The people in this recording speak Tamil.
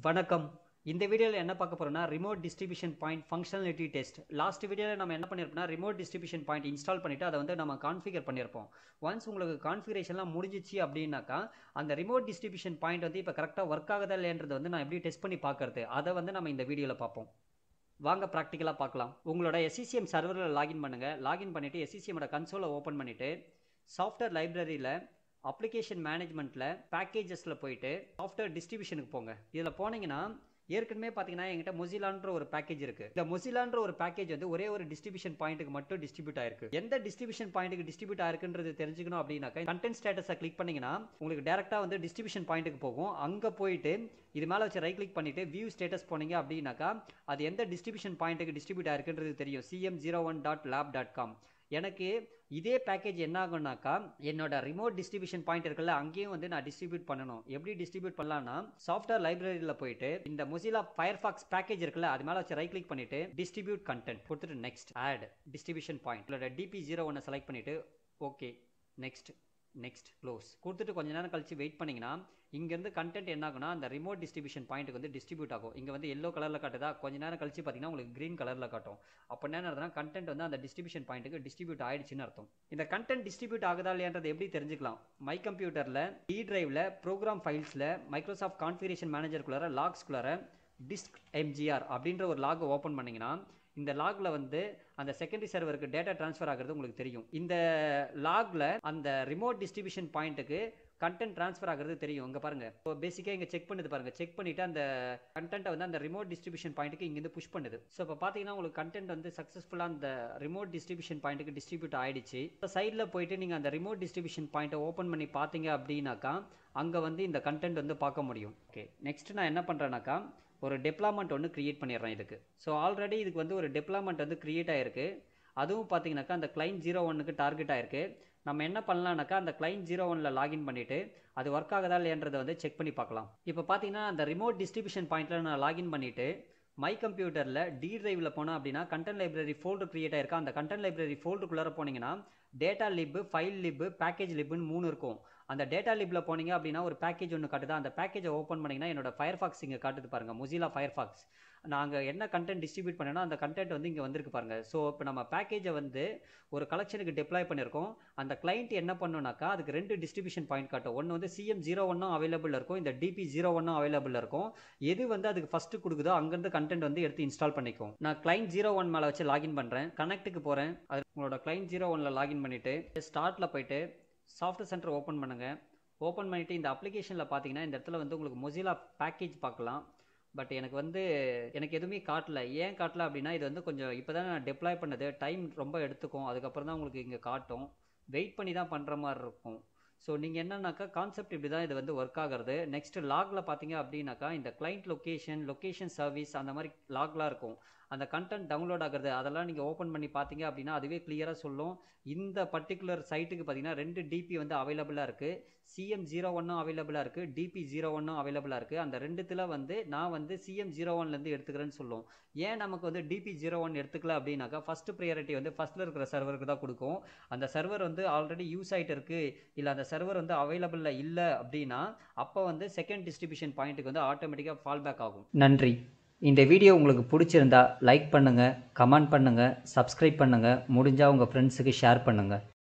வணக்கம் இந்த வீடியோவில் என்ன பார்க்க போறோம்னா remote distribution point functionality test last வீடியோவில் நம்ம என்ன பண்ணியிருப்போம்னா ரிமோட் டிஸ்ட்ரிபியூஷன் பாயிண்ட் இன்ஸ்டால் பண்ணிட்டு அதை வந்து நம்ம கான்ஃபிகர் பண்ணியிருப்போம் ஒன்ஸ் உங்களுக்கு கான்ஃபிகரேஷன்லாம் முடிஞ்சிச்சு அப்படின்னாக்கா அந்த ரிமோட் டிஸ்ட்ரிபியூஷன் பாயிண்ட் வந்து இப்போ கரெக்டாக ஒர்க் ஆகுதா இல்லைன்றது வந்து நான் எப்படி டெஸ்ட் பண்ணி பார்க்கறது அதை வந்து நம்ம இந்த வீடியோவில் பார்ப்போம் வாங்க ப்ராக்டிக்கலாக பார்க்கலாம் உங்களோட எஸ்சிசிஎம் சர்வரில் லாகின் பண்ணுங்கள் லாகின் பண்ணிவிட்டு எஸ்சிசிஎமோட கன்சோலை ஓப்பன் பண்ணிவிட்டு சாஃப்ட்வேர் லைப்ரரியில் அப்ளிகேஷன் மேனேஜ்மெண்ட்டில் பேக்கேஜஸில் போயிட்டு சாஃப்ட்வேர் டிஸ்ட்ரிபியூஷனுக்கு போங்க இதில் போனீங்கன்னா ஏற்கனவே பார்த்தீங்கன்னா என்கிட்ட மொசிலான்ற ஒரு பேக்கேஜ் இருக்கு இந்த மொசிலான்ற ஒரு பேக்கேஜ் வந்து ஒரே ஒரு டிஸ்ட்ரிபியூஷன் பாயிண்ட்டுக்கு மட்டும் டிஸ்ட்ரிபியூட் ஆயிருக்கு எந்த டிஸ்ட்ரிபியூஷன் பாயிண்ட்டுக்கு டிஸ்ட்ரிபியூட் ஆயிருக்குன்றது தெரிஞ்சுக்கணும் அப்படின்னாக்கா கண்டென்ட் ஸ்டேட்டஸை கிளிக் பண்ணீங்கன்னா உங்களுக்கு டேரக்டா வந்து டிஸ்ட்ரிபியூஷன் பாயிண்ட்டுக்கு போகும் அங்க போயிட்டு இது மேலே வச்சு ரைட் கிளிக் பண்ணிட்டு வியூ ஸ்டேட்டஸ் போனீங்க அப்படின்னாக்கா அது எந்த டிஸ்ட்ரிபியூஷன் பாயிண்ட்டுக்கு டிஸ்ட்ரிபியூட் ஆயிருக்குன்றது தெரியும் CM zero one dot lab dot com எனக்கு இதே பேக்கேஜ் என்ன ஆகும்னாக்கா என்னோட ரிமோட் டிஸ்ட்ரிபியூஷன் பாயிண்ட் இருக்குல்ல அங்கேயும் வந்து நான் டிஸ்ட்ரிபியூட் பண்ணணும் எப்படி டிஸ்ட்ரிபியூட் பண்ணலாம்னா சாஃப்ட்வேர் லைப்ரரியில் போயிட்டு இந்த மொசிலா ஃபயர்ஃபாக்ஸ் பேக்கேஜ் இருக்குல்ல அது மேலே வச்சு ரைட் கிளிக் பண்ணிட்டு டிஸ்ட்ரிபியூட் கண்டென்ட் கொடுத்துட்டு நெக்ஸ்ட் ஆட் டிஸ்ட்ரிபியூஷன் பாயிண்ட் இதோட டிபி ஜீரோ ஒன்னை செலக்ட் பண்ணிட்டு ஓகே நெக்ஸ்ட் நெக்ஸ்ட் க்ளோஸ் கொடுத்துட்டு கொஞ்ச நேரம் கழிச்சு வெயிட் பண்ணீங்கன்னா இங்கேருந்து கண்டென்ட் என்ன ஆகும்னா அந்த ரிமோட் டிஸ்ட்ரிபியூஷன் பாயிண்ட்டுக்கு வந்து டிஸ்ட்ரிபியூட் ஆகும் இங்கே வந்து எல்லோ கலரில் காட்டுதா கொஞ்ச நேரம் கழிச்சு பார்த்தீங்கன்னா உங்களுக்கு க்ரீன் கலரில் காட்டும் அப்போ என்ன அர்த்தம்னா கண்டென்ட் வந்து அந்த டிஸ்ட்ரிபியூஷன் பாயிண்ட்டுக்கு டிஸ்ட்ரிபியூட் ஆயிடுச்சுன்னு அர்த்தம் இந்த கண்டென்ட் டிஸ்ட்ரிபியூட் ஆகுதா இல்லையான்றது எப்படி தெரிஞ்சுக்கலாம் மை கம்ப்யூட்டரில் டி டிரைவில் ப்ரோக்ராம் ஃபைல்ஸில் மைக்ரோசாஃப்ட் கான்ஃபிகரேஷன் மேனேஜருக்குள்ளார லாக்ஸ்குள்ளார டிஸ்க் எம்ஜிஆர் அப்படின்ற ஒரு லாகை ஓப்பன் பண்ணிங்கன்னா இந்த லாக்ல வந்து அந்த செகண்டரி சர்வருக்கு டேட்டா ட்ரான்ஸ்ஃபர் ஆகிறது உங்களுக்கு தெரியும் இந்த லாக்ல அந்த ரிமோட் டிஸ்ட்ரிபியூஷன் பாயிண்ட்டுக்கு கண்டென்ட் ட்ரான்ஸ்ஃபர் ஆகிறது தெரியும் இங்கே பாருங்க இப்போ பேசிக்காக இங்கே செக் பண்ணுது பாருங்க செக் பண்ணிட்டு அந்த கண்டென்ட்டை வந்து அந்த ரிமோட் டிஸ்ட்ரிபியூஷன் பாயிண்ட்டுக்கு இங்கேருந்து புஷ் பண்ணுது ஸோ இப்போ பார்த்தீங்கன்னா உங்களுக்கு கண்டென்ட் வந்து சக்ஸஸ்ஃபுல்லாக அந்த ரிமோட் டிஸ்ட்ரிபியூஷன் பாயிண்ட்டுக்கு டிஸ்ட்ரிபியூட் ஆயிடுச்சு இப்போ சைடில் போயிட்டு நீங்கள் அந்த ரிமோட் டிஸ்ட்ரிபியூஷன் பாயிண்ட்டை ஓப்பன் பண்ணி பார்த்தீங்க அப்படின்னாக்கா அங்கே வந்து இந்த கண்டென்ட் வந்து பார்க்க முடியும் ஓகே நெக்ஸ்ட் நான் என்ன பண்ணுறேன்னாக்கா ஒரு டெப்ளாய்மெண்ட் ஒன்று க்ரியேட் பண்ணிடுறேன் இதுக்கு ஸோ ஆல்ரெடி இதுக்கு வந்து ஒரு டெப்ளாய்மெண்ட் வந்து க்ரியேட் ஆயிருக்கு அதுவும் பார்த்தீங்கன்னாக்கா அந்த கிளைண்ட் ஜீரோ ஒன்னுக்கு டார்கெட் ஆயிருக்கு நம்ம என்ன பண்ணலாம்னாக்கா அந்த கிளைண்ட் ஜீரோ ஒனில் லாகின் பண்ணிவிட்டு அது ஒர்க் ஆகுதா இல்லையன்றதை வந்து செக் பண்ணி பார்க்கலாம் இப்போ பார்த்தீங்கன்னா அந்த ரிமோட் டிஸ்ட்ரிபியூஷன் பாயிண்ட்டில் நான் லாகின் பண்ணிவிட்டு மை கம்ப்யூட்டரில் டி டிரைவில் போனோம் அப்படின்னா கண்டென்ட் லைப்ரரி ஃபோல்டர் கிரியேட் ஆயிருக்கா அந்த கண்டென்ட் லைப்ரரி ஃபோல்டருக்குள்ளார போனீங்கன்னா data lib file lib package லிப்புன்னு மூணு இருக்கும் அந்த டேட்டா லிப்பில் போனீங்க அப்படின்னா ஒரு பேக்கேஜ் ஒன்று காட்டுதா அந்த பேக்கேஜை ஓப்பன் பண்ணிங்கன்னா என்னோட ஃபயர்ஃபாக்ஸ் இங்கே காட்டுது பாருங்கள் முசிலா ஃபயர்ஃபாக்ஸ் நாங்கள் என்ன கண்டென்ட் டிஸ்ட்ரிபியூட் பண்ணோன்னா அந்த கண்டென்ட் வந்து இங்கே வந்திருக்கு பாருங்கள் ஸோ இப்போ நம்ம பேக்கேஜை வந்து ஒரு கலெக்ஷனுக்கு டிப்ளாய் பண்ணியிருக்கோம் அந்த கிளைண்ட் என்ன பண்ணோம்னாக்கா அதுக்கு ரெண்டு டிஸ்ட்ரிபியூஷன் பாயிண்ட் காட்டும் ஒன்று வந்து சிஎம் ஜீரோ ஒன்னும் அவைலபிள் இருக்கும் இந்த டிபி ஜீரோ ஒன்னும் அவைலபிள் இருக்கும் எது வந்து அதுக்கு ஃபஸ்ட்டு கொடுக்குதோ அங்கேருந்து கண்டென்ட் வந்து எடுத்து இன்ஸ்டால் பண்ணிக்கும் நான் கிளைண்ட் ஜீரோ ஒன் மேலே வச்சு லாகின் பண்ணுறேன் கனெக்ட்டுக்கு போகிறேன் அது உங்களோட கிளைண்ட் ஜீரோ ஒனில் லாகின் பண்ணிவிட்டு ஸ்டார்ட்டில் போயிட்டு சாஃப்ட்வேர் சென்டர் ஓப்பன் பண்ணுங்கள் ஓப்பன் பண்ணிவிட்டு இந்த அப்ளிகேஷனில் பார்த்தீங்கன்னா இந்த இடத்துல வந்து உங்களுக்கு மொசிலா பேக்கேஜ் பார்க்கலாம் பட் எனக்கு வந்து எனக்கு எதுவுமே காட்டல ஏன் காட்டல அப்படின்னா இது வந்து கொஞ்சம் இப்போ தான் நான் டெப்ளாய் பண்ணது டைம் ரொம்ப எடுத்துக்கும் அதுக்கப்புறம் தான் உங்களுக்கு இங்கே காட்டும் வெயிட் பண்ணி தான் பண்ணுற மாதிரி இருக்கும் ஸோ நீங்கள் என்னன்னாக்கா கான்செப்ட் இப்படி தான் இது வந்து ஒர்க் ஆகிறது நெக்ஸ்ட் லாகில் பார்த்தீங்க அப்படின்னாக்கா இந்த கிளைண்ட் லொக்கேஷன் லொக்கேஷன் சர்வீஸ் அந்த மாதிரி லாக்லாம் இருக்கும் அந்த கண்டென்ட் டவுன்லோட் ஆகிறது அதெல்லாம் நீங்கள் ஓப்பன் பண்ணி பார்த்தீங்க அப்படின்னா அதுவே கிளியராக சொல்லும் இந்த பர்டிகுலர் சைட்டுக்கு பார்த்தீங்கன்னா ரெண்டு டிபி வந்து அவைலபிளாக இருக்குது சிஎம் ஜீரோ ஒன்னும் அவைலபிளாக இருக்குது டிபி ஜீரோ ஒன்னும் அவைலபிளாக இருக்குது அந்த ரெண்டுத்தில் வந்து நான் வந்து சிஎம் ஜீரோ ஒன்லேருந்து எடுத்துக்கிறேன்னு சொல்லும் ஏன் நமக்கு வந்து டிபி ஜீரோ ஒன் எடுத்துக்கல அப்படின்னாக்கா ஃபஸ்ட் ப்ரியாரிட்டி வந்து ஃபஸ்ட்டில் இருக்கிற சர்வருக்கு தான் கொடுக்கும் அந்த சர்வர் வந்து ஆல்ரெடி யூஸ் ஆகிட்டு இருக்குது இல்லை அந்த சர்வர் வந்து அவைலபிளில் இல்லை அப்படின்னா அப்போ வந்து செகண்ட் டிஸ்ட்ரிபியூஷன் பாயிண்ட்டுக்கு வந்து ஆட்டோமேட்டிக்காக ஃபால் பேக் ஆகும் நன்றி இந்த வீடியோ உங்களுக்கு பிடிச்சிருந்தா லைக் பண்ணுங்கள் கமெண்ட் பண்ணுங்கள் சப்ஸ்கிரைப் பண்ணுங்கள் முடிஞ்சால் உங்கள் ஃப்ரெண்ட்ஸுக்கு ஷேர் பண்ணுங்கள்